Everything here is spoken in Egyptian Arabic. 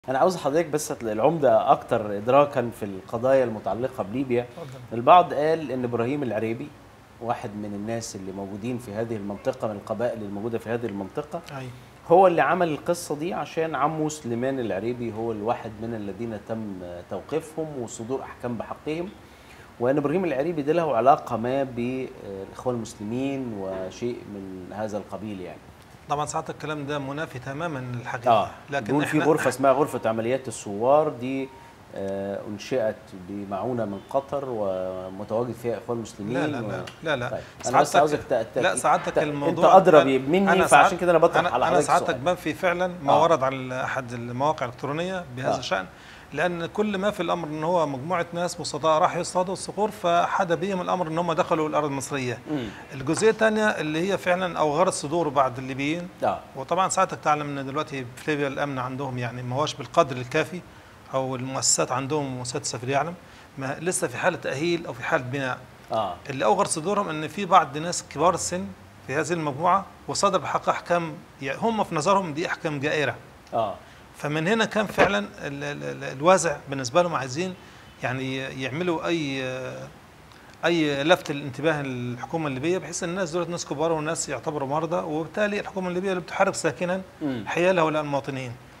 انا عاوز حضرتك بس العمده اكتر ادراكا في القضايا المتعلقه بليبيا اتفضل. البعض قال ان ابراهيم العريبي واحد من الناس اللي موجودين في هذه المنطقه من القبائل الموجوده في هذه المنطقه اي هو اللي عمل القصه دي عشان عمه سليمان العريبي هو الواحد من الذين تم توقيفهم وصدور احكام بحقهم وان ابراهيم العريبي ده له علاقه ما بالاخوان المسلمين وشيء من هذا القبيل يعني طبعا ساعات الكلام ده منافي تماما للحقيقه اه لكن في غرفه اسمها غرفه عمليات الثوار دي آه انشئت بمعونه من قطر ومتواجد فيها اخوان مسلمين لا لا و... لا لا, لا. طيب انا بس عاوزك تأ- لا تأ- سعادتك تأ- الموضوع انت ادرى مني أنا فعشان ساعات- كده انا بطرح انا على انا حضرتك سعادتك السؤال. بنفي فعلا ما آه. ورد على احد المواقع الالكترونيه بهذا آه. الشان لان كل ما في الامر ان هو مجموعه ناس بسطاء راحوا يصطادوا الصقور فحدا بهم الامر ان هم دخلوا الارض المصريه مم. الجزئيه الثانيه اللي هي فعلا اوغرت صدور بعض الليبيين اه وطبعا ساعتك تعلم ان دلوقتي في ليبيا الامن عندهم يعني ما هوش بالقدر الكافي او المؤسسات عندهم مؤسسات السفير يعلم ما لسه في حاله تاهيل او في حاله بناء اه اللي اوغر صدورهم ان في بعض ناس كبار السن في هذه المجموعه وصدر بحق احكام يعني هم في نظرهم دي احكام جائره اه فمن هنا كان فعلا ال- ال- ال- الوازع بالنسبه لهم عايزين يعني يعملوا اي اي لفت الانتباه للحكومه الليبيه بحيث ان الناس دول ناس كبار وناس يعتبروا مرضى وبالتالي الحكومه الليبيه اللي بتحارب ساكنا مم. حيالها ولا المواطنين